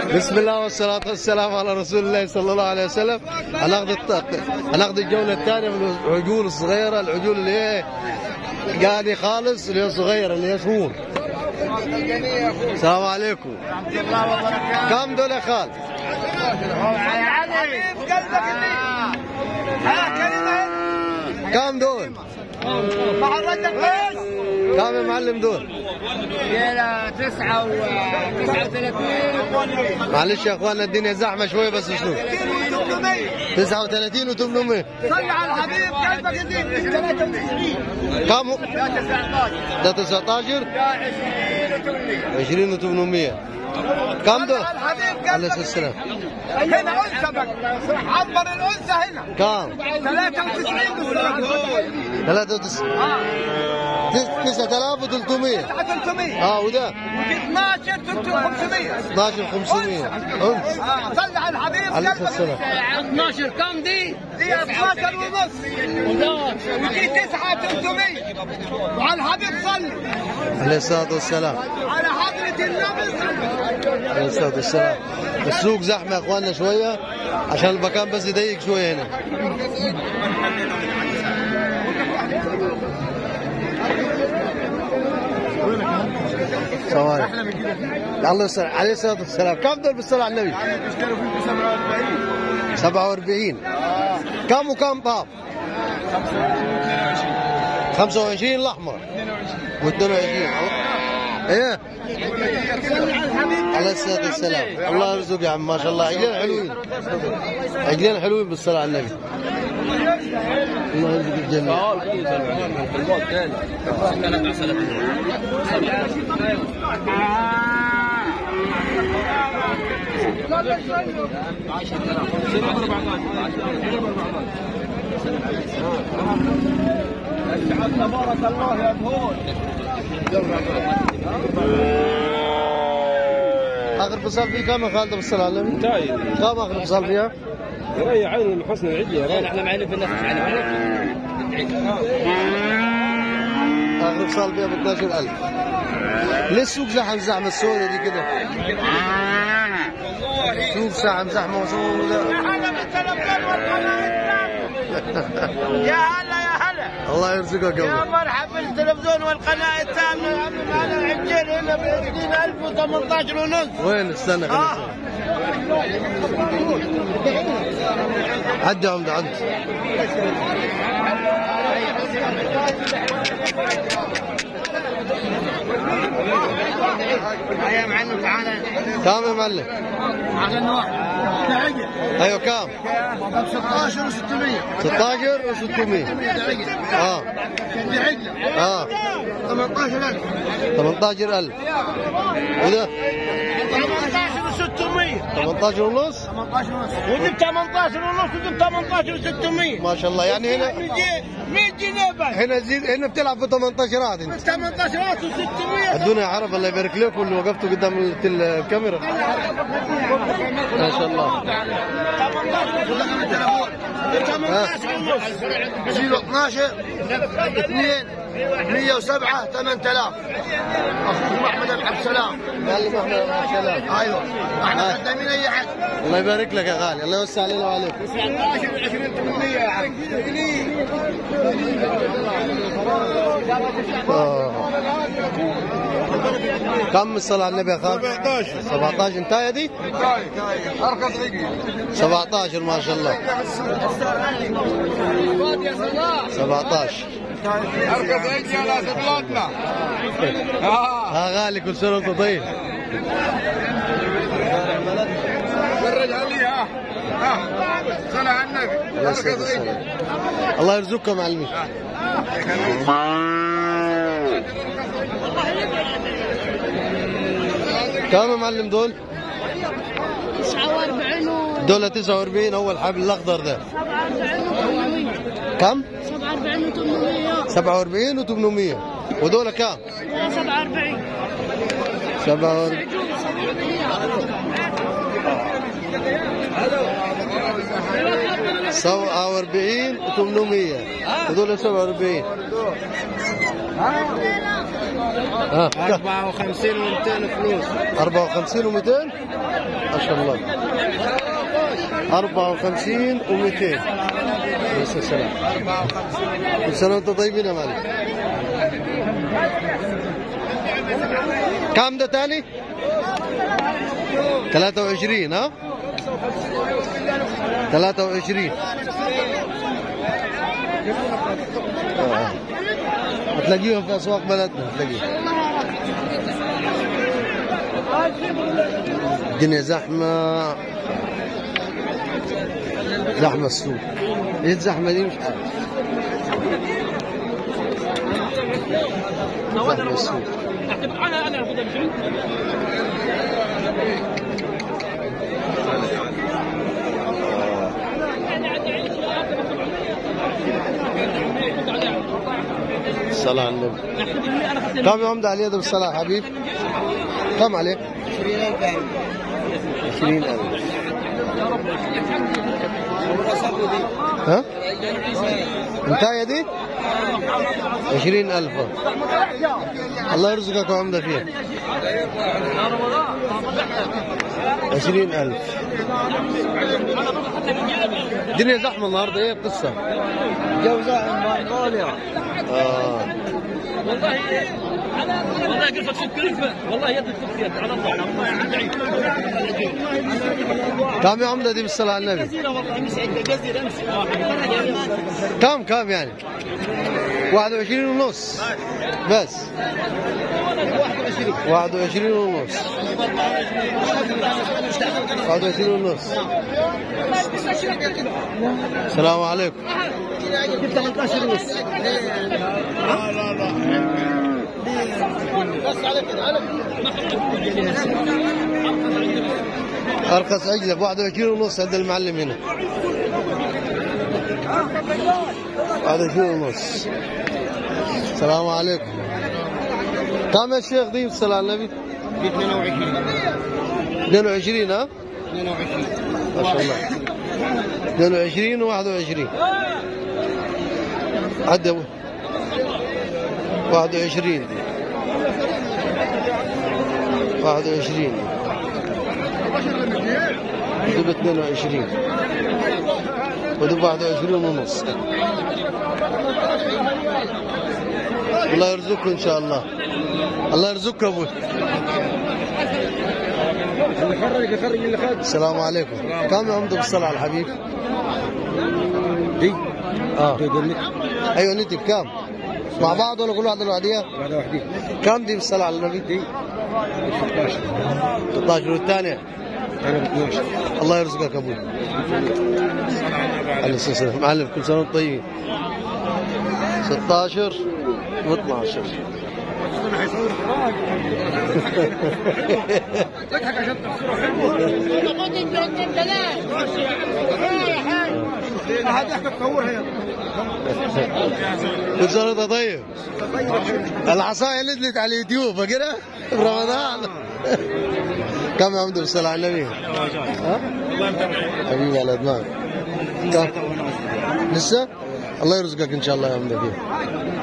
بسم الله والصلاة والسلام على رسول الله صلى الله عليه وسلم هناخذ الط... هناخذ الجولة الثانية من العجول الصغيرة العجول اللي هي قاني خالص اللي هي صغيرة اللي هي شهور السلام عليكم كم دول يا خال؟ كم دول؟ مع الرجل بس كم يا معلم دول؟ يلا تسعة و تسعة وثلاثين معلش يا اخوانا الدنيا زحمة شوية بس شنو؟ 39 و800 صل على الحبيب قلبك يديك 93 كم؟ يا 19 ده 19 يا 20 و 800 20 و800 كم دول؟ على الحبيب عليه قلبك السلام هنا انثى بقى عبر الانثى هنا كم؟ 93 93 اه 9300 300 اه وده 12 500 12500 انس اه صل على الحبيب عليه قلبك السلام 12 كم دي؟ دي 12 ونص ودي 9 300 وعلى الحبيب صل عليه الصلاة والسلام على حضرة النبي صل عليه الصلاة والسلام السوق زحمة يا اخوانا شوية عشان المكان بس يضيق شوية هنا صواري الله يسلم عليه الصلاة والسلام كم دول بالصلاة على النبي 47 كم وكم طاب 25 الاحمر و22 ايه على الصلاة والسلام الله يرزق يا عم ما شاء الله عجلين حلوين عجلين حلوين بالصلاة على النبي الله يرزق الجميع تبارك الله يا بهون اخر فصل فيه كم يا خالد بالصلاة على النبي؟ تايد كم اخر فصل فيها؟ ري عين من حسن العدل يا ري احنا معنا في الناس اخر فصل فيها ب 12000 ليه السوق زحم زحمة السوداء دي كده؟ السوق زحم زحمة وسوداء هلا بالتلفزيون والقناة يا هلا يا هلا الله يرزقك يا يا مرحبا بالتلفزيون والقناة الثامنة على العجل هنا ب 20018 ونص وين استنى خليني آه. عدي يا عمدة عدي يا معلم تعالى كم يا معلم؟ عشان واحد ايوه كم؟ 16 و600 16 و600 اه اه 18000 18000 وده 18 و600 18 ونص 18 ونص وجبت 18 ونص وجبت 18 و600 ما شاء الله يعني هنا 100 جنيه بس هنا زيد هنا بتلعب في 18 انت 18 و600 الدنيا عرب الله يبارك لكم اللي وقفتوا قدام التل- الكاميرا ما شاء الله 18 ونص 12 2 107 8000 اخوكم احمد بن عبد السلام معلم احمد السلام ايوه احنا خدامين اي حد الله يبارك لك يا غالي الله يوسع علينا وعليك 19 و20 800 يا عم آه. كم الصلاة على النبي يا خالد؟ 17 17 انتهى دي؟ ارخص رقم 17 ما شاء الله 17 ارخص رقم على بلادنا اه ها غالي كل سنة وانت طيب فرج علي ها ها صلى على النبي عليه الصلاة والسلام. الله يرزقكم معلمين كم يا معلم دول؟ 49 و دول 49 اول حبل الاخضر ده 47 و800 كم؟ 47 و800 47 و800 ودول كم؟ 47 47 47 و800 ودول 47 ها 54 و200 فلوس 54 و200 ما شاء الله 54 و200 بس السلام كل سنة وانتم طيبين يا مالك كم ده تاني؟ 23 ها؟ 23 آه. هتلاقيهم في اسواق بلدنا هتلاقيهم الدنيا زحمة زحمة السوق ايه الزحمة دي مش عارف زحمة السوق انا انا الصلاة على النبي كم يوم ده عليه ده بالصلاة حبيب كم عليه 20000 ها انتهى دي 20000 الله يرزقك يا عمده فيها 20000 الدنيا زحمه النهارده ايه القصه؟ جو زاحم مونغوليا اه والله والله قلت تشوف كلفه والله يدك تشوف يد على الله كم يا عمده دي بالصلاه على النبي؟ جزيره والله امس عندنا جزيره امس كم كم يعني 21 ونص بس 21 ونص 21 ونص السلام عليكم جبت 18 ونص ارخص عجله ب 21 ونص عند المعلم هنا 21 ونص السلام عليكم كم يا شيخ دي الصلاة على النبي؟ 22 22 ها؟ 22 ما شاء الله 22 و 21 عد يا ابوي 21 دي 21 دي ب 22 ودي ب 21 ونص الله يرزقكم ان شاء الله الله يرزقك يا ابوي اللي خرج اللي خرج اللي خرج السلام عليكم كم يا عمده بالصلاة على الحبيب؟ دي اه تقول ايوه نتي بكام؟ مع بعض ولا كل واحده لوحديها؟ واحدة واحدة كم دي بالصلاة على النبي؟ دي 16 16 والثانية انا ب 12 الله يرزقك ابوي عليه الصلاة والسلام معلم كل سنة وانتم طيبين 16 و12 هذه احنا تصورها يا كل سنة وانت طيب العصاية نزلت على اليوتيوب فاكرها؟ في رمضان كم يا عمدو بالصلاة على النبي؟ ها؟ حبيبي على دماغك كم؟ لسه؟ الله يرزقك ان شاء الله يا عمدو فيه